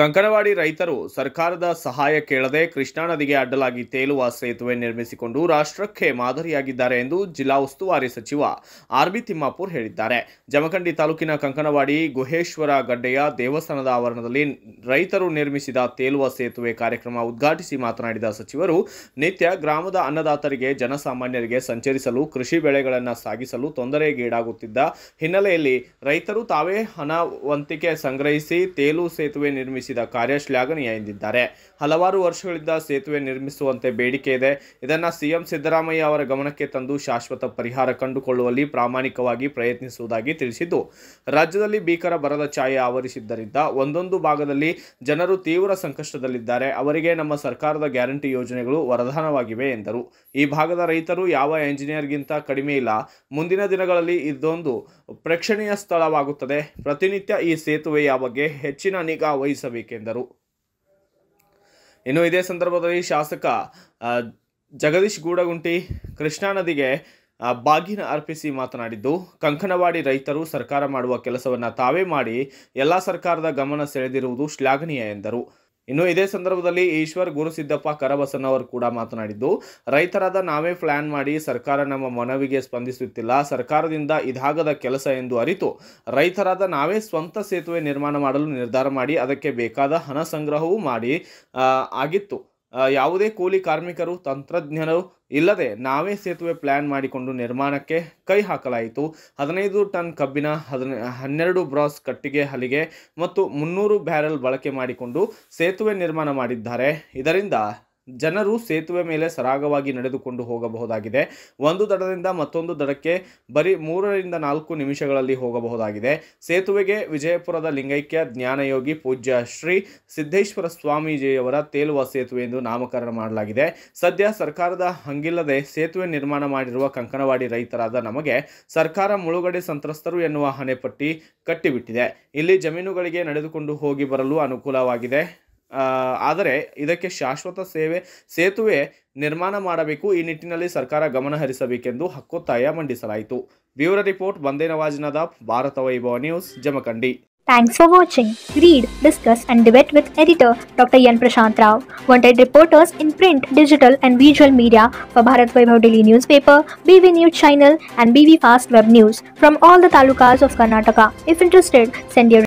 ಕಂಕನವಾಡಿ ರೈತರು ಸರ್ಕಾರದ ಸಹಾಯ ಕೇಳದೆ ಕೃಷ್ಣಾ ನದಿಗೆ ಅಡ್ಡಲಾಗಿ ತೇಲುವ ಸೇತುವೆ ನಿರ್ಮಿಸಿಕೊಂಡು ರಾಷ್ಟ್ರಕ್ಕೆ ಮಾದರಿಯಾಗಿದ್ದಾರೆ ಎಂದು ಜಿಲ್ಲಾ ಉಸ್ತುವಾರಿ ಸಚಿವ ಆರ್ ಬಿ ತಿಮ್ಮಾಪುರ್ ಹೇಳಿದ್ದಾರೆ ಜಮಖಂಡಿ ತಾಲೂಕಿನ ಕಂಕನವಾಡಿ ಗುಹೇಶ್ವರ ಗಡ್ಡೆಯ ದೇವಸ್ಥಾನದ ಆವರಣದಲ್ಲಿ ರೈತರು ನಿರ್ಮಿಸಿದ ತೇಲುವ ಸೇತುವೆ ಕಾರ್ಯಕ್ರಮ ಉದ್ಘಾಟಿಸಿ ಮಾತನಾಡಿದ ಸಚಿವರು ನಿತ್ಯ ಗ್ರಾಮದ ಅನ್ನದಾತರಿಗೆ ಜನಸಾಮಾನ್ಯರಿಗೆ ಸಂಚರಿಸಲು ಕೃಷಿ ಬೆಳೆಗಳನ್ನು ಸಾಗಿಸಲು ತೊಂದರೆಗೀಡಾಗುತ್ತಿದ್ದ ಹಿನ್ನೆಲೆಯಲ್ಲಿ ರೈತರು ತಾವೇ ಹಣವಂತಿಕೆ ಸಂಗ್ರಹಿಸಿ ತೇಲು ಸೇತುವೆ ನಿರ್ಮಿಸಿದ ಕಾರ್ಯ ಶ್ಲಾಘನೀಯ ಎಂದಿದ್ದಾರೆ ಹಲವಾರು ವರ್ಷಗಳಿಂದ ಸೇತುವೆ ನಿರ್ಮಿಸುವಂತೆ ಬೇಡಿಕೆ ಇದೆ ಇದನ್ನು ಸಿಎಂ ಸಿದ್ದರಾಮಯ್ಯ ಅವರ ಗಮನಕ್ಕೆ ತಂದು ಶಾಶ್ವತ ಪರಿಹಾರ ಕಂಡುಕೊಳ್ಳುವಲ್ಲಿ ಪ್ರಾಮಾಣಿಕವಾಗಿ ಪ್ರಯತ್ನಿಸುವುದಾಗಿ ತಿಳಿಸಿದ್ದು ರಾಜ್ಯದಲ್ಲಿ ಭೀಕರ ಬರದ ಛಾಯೆ ಆವರಿಸಿದ್ದರಿಂದ ಒಂದೊಂದು ಭಾಗದಲ್ಲಿ ಜನರು ತೀವ್ರ ಸಂಕಷ್ಟದಲ್ಲಿದ್ದಾರೆ ಅವರಿಗೆ ನಮ್ಮ ಸರ್ಕಾರದ ಗ್ಯಾರಂಟಿ ಯೋಜನೆಗಳು ವರದಾನವಾಗಿವೆ ಎಂದರು ಈ ಭಾಗದ ರೈತರು ಯಾವ ಎಂಜಿನಿಯರ್ಗಿಂತ ಕಡಿಮೆ ಇಲ್ಲ ಮುಂದಿನ ದಿನಗಳಲ್ಲಿ ಇದೊಂದು ಪ್ರೇಕ್ಷಣೀಯ ಸ್ಥಳವಾಗುತ್ತದೆ ಪ್ರತಿನಿತ್ಯ ಈ ಸೇತುವೆಯ ಬಗ್ಗೆ ಹೆಚ್ಚಿನ ನಿಗಾ ವಹಿಸಬೇಕೆಂದರು ಇನ್ನು ಇದೇ ಸಂದರ್ಭದಲ್ಲಿ ಶಾಸಕ ಆ, ಜಗದೀಶ್ ಗೂಡಗುಂಟಿ ಕೃಷ್ಣಾ ನದಿಗೆ ಆ, ಬಾಗಿನ ಅರ್ಪಿಸಿ ಮಾತನಾಡಿದ್ದು ಕಂಕನವಾಡಿ ರೈತರು ಸರ್ಕಾರ ಮಾಡುವ ಕೆಲಸವನ್ನು ತಾವೇ ಮಾಡಿ ಎಲ್ಲ ಸರ್ಕಾರದ ಗಮನ ಸೆಳೆದಿರುವುದು ಶ್ಲಾಘನೀಯ ಎಂದರು ಇನ್ನು ಇದೇ ಸಂದರ್ಭದಲ್ಲಿ ಈಶ್ವರ್ ಗುರುಸಿದ್ದಪ್ಪ ಕರಬಸನವರು ಕೂಡ ಮಾತನಾಡಿದ್ದು ರೈತರಾದ ನಾವೇ ಪ್ಲಾನ್ ಮಾಡಿ ಸರ್ಕಾರ ನಮ್ಮ ಮನವಿಗೆ ಸ್ಪಂದಿಸುತ್ತಿಲ್ಲ ಸರ್ಕಾರದಿಂದ ಇದಾಗದ ಕೆಲಸ ಎಂದು ಅರಿತು ರೈತರಾದ ನಾವೇ ಸ್ವಂತ ಸೇತುವೆ ನಿರ್ಮಾಣ ಮಾಡಲು ನಿರ್ಧಾರ ಮಾಡಿ ಅದಕ್ಕೆ ಬೇಕಾದ ಹಣ ಸಂಗ್ರಹವೂ ಮಾಡಿ ಆ, ಆಗಿತ್ತು ಆ, ಯಾವುದೇ ಕೂಲಿ ಕಾರ್ಮಿಕರು ತಂತ್ರಜ್ಞರು ಇಲ್ಲದೆ ನಾವೇ ಸೇತುವೆ ಪ್ಲಾನ್ ಮಾಡಿಕೊಂಡು ನಿರ್ಮಾಣಕ್ಕೆ ಕೈ ಹಾಕಲಾಯಿತು ಹದಿನೈದು ಟನ್ ಕಬ್ಬಿನ ಹದಿನ ಹನ್ನೆರಡು ಬ್ರಾಸ್ ಕಟ್ಟಿಗೆ ಹಲಿಗೆ ಮತ್ತು ಮುನ್ನೂರು ಬ್ಯಾರೆಲ್ ಬಳಕೆ ಮಾಡಿಕೊಂಡು ಸೇತುವೆ ನಿರ್ಮಾಣ ಮಾಡಿದ್ದಾರೆ ಇದರಿಂದ ಜನರು ಸೇತುವೆ ಮೇಲೆ ಸರಾಗವಾಗಿ ನಡೆದುಕೊಂಡು ಹೋಗಬಹುದಾಗಿದೆ ಒಂದು ದಡದಿಂದ ಮತ್ತೊಂದು ದಡಕ್ಕೆ ಬರೀ ಮೂರರಿಂದ ನಾಲ್ಕು ನಿಮಿಷಗಳಲ್ಲಿ ಹೋಗಬಹುದಾಗಿದೆ ಸೇತುವೆಗೆ ವಿಜಯಪುರದ ಲಿಂಗೈಕ್ಯ ಜ್ಞಾನಯೋಗಿ ಪೂಜ್ಯ ಶ್ರೀ ಸಿದ್ದೇಶ್ವರ ಸ್ವಾಮೀಜಿಯವರ ತೇಲುವ ಸೇತುವೆ ಎಂದು ನಾಮಕರಣ ಮಾಡಲಾಗಿದೆ ಸದ್ಯ ಸರ್ಕಾರದ ಹಂಗಿಲ್ಲದೆ ಸೇತುವೆ ನಿರ್ಮಾಣ ಮಾಡಿರುವ ಕಂಕನವಾಡಿ ರೈತರಾದ ನಮಗೆ ಸರ್ಕಾರ ಮುಳುಗಡೆ ಸಂತ್ರಸ್ತರು ಎನ್ನುವ ಹಣೆಪಟ್ಟಿ ಕಟ್ಟಿಬಿಟ್ಟಿದೆ ಇಲ್ಲಿ ಜಮೀನುಗಳಿಗೆ ನಡೆದುಕೊಂಡು ಹೋಗಿ ಬರಲು ಅನುಕೂಲವಾಗಿದೆ ಆ, ಆದರೆ ಇದಕ್ಕೆ ಶಾಶ್ವತ ಸೇವೆ ಸೇತುವೆ ನಿರ್ಮಾಣ ಮಾಡಬೇಕು ಈ ನಿಟ್ಟಿನಲ್ಲಿ ಸರ್ಕಾರ ಗಮನ ಹರಿಸಬೇಕೆಂದು ಹಕ್ಕೊತ್ತಾಯ ಮಂಡಿಸಲಾಯಿತು ಬ್ಯೂರೋ ರಿಪೋರ್ಟ್ ಬಂದೇ Nawaz Nadab Bharat Vaibhav news Jamkhandi Thanks for watching. Read, discuss, and debate with editor Dr. Yan Prashant Rao. Wanted reporters in print, digital, and visual media for Bharat Vaibhav Daily newspaper, BV News channel, and BV Fast Web News from all the talukas of Karnataka. If interested, send your